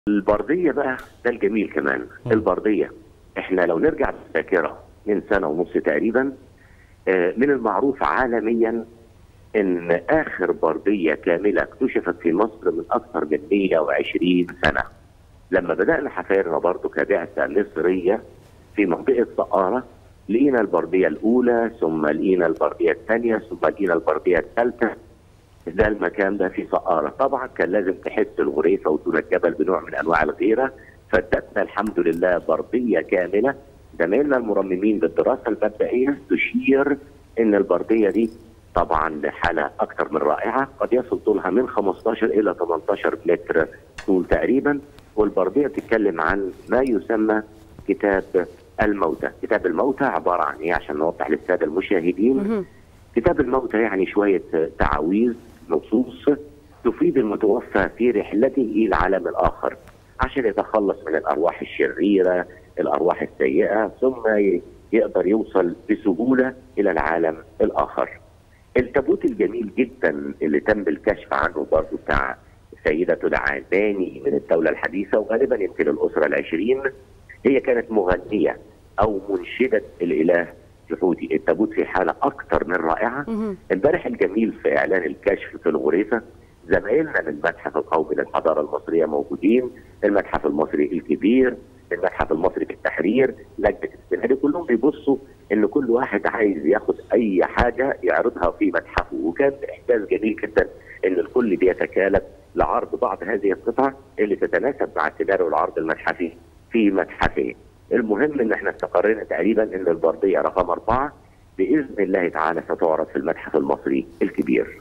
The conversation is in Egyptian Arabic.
البرديه بقى ده الجميل كمان البرديه احنا لو نرجع بالذاكره من سنه ونص تقريبا آه، من المعروف عالميا ان اخر برديه كامله اكتشفت في مصر من اكثر من 120 سنه لما بدانا حفارنا برضه كبعثه مصريه في منطقه سقاره لقينا البرديه الاولى ثم لقينا البرديه الثانيه ثم لقينا البرديه الثالثه ده المكان ده في سقاره طبعا كان لازم تحس الغريفه ودون الجبل بنوع من انواع الغيره فادتنا الحمد لله برديه كامله زمايلنا المرممين بالدراسه المبدئيه تشير ان البرديه دي طبعا حاله اكثر من رائعه قد يصل طولها من 15 الى 18 متر طول تقريبا والبرديه بتتكلم عن ما يسمى كتاب الموتى، كتاب الموتى عباره عن ايه عشان نوضح للساده المشاهدين مهم. كتاب الموتى يعني شوية تعاويذ نصوص تفيد المتوفى في رحلته إلى العالم الآخر عشان يتخلص من الأرواح الشريرة الأرواح السيئة ثم ي- يقدر يوصل بسهولة إلى العالم الآخر التابوت الجميل جدا اللي تم الكشف عنه برضه بتاع سيدة العاناني من الدولة الحديثة وغالبا يمكن الأسرة العشرين هي كانت مغنية أو منشدة الإله جحودي التابوت في حالة أكثر من رائعة مهم. امبارح الجميل في إعلان الكشف في الغريفة زمايلنا من المتحف القومي للحضارة المصرية موجودين المتحف المصري الكبير المتحف المصري في التحرير لجنة السنة كلهم بيبصوا ان كل واحد عايز ياخد اي حاجة يعرضها في متحفه وكان احساس جميل جدا ان الكل بيتكالب لعرض بعض هذه القطع اللي تتناسب مع سيناريو العرض المتحفي في متحفه المهم ان احنا استقرينا تقريبا ان البرديه رقم اربعه باذن الله تعالى ستعرض في المتحف المصري الكبير